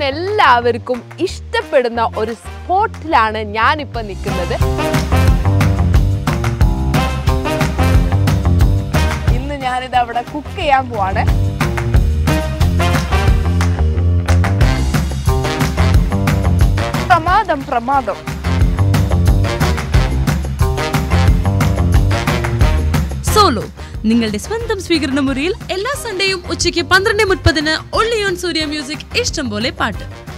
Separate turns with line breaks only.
എല്ലാവർക്കും ഇഷ്ടപ്പെടുന്ന ഒരു സ്പോട്ടിലാണ് ഞാനിപ്പോൾ നിൽക്കുന്നത് ഇന്ന് ഞാനിത് അവിടെ കുക്ക് ചെയ്യാൻ പോവാണ് പ്രമാദം പ്രമാദം
സോളോ നിങ്ങളുടെ സ്വന്തം സ്വീകരണ മുറിയിൽ എല്ലാ സൺഡേയും ഉച്ചയ്ക്ക് പന്ത്രണ്ട് മുപ്പതിന് ഒള്ളി ഓൺ സൂര്യ മ്യൂസിക് ഇഷ്ടം പോലെ പാട്ട്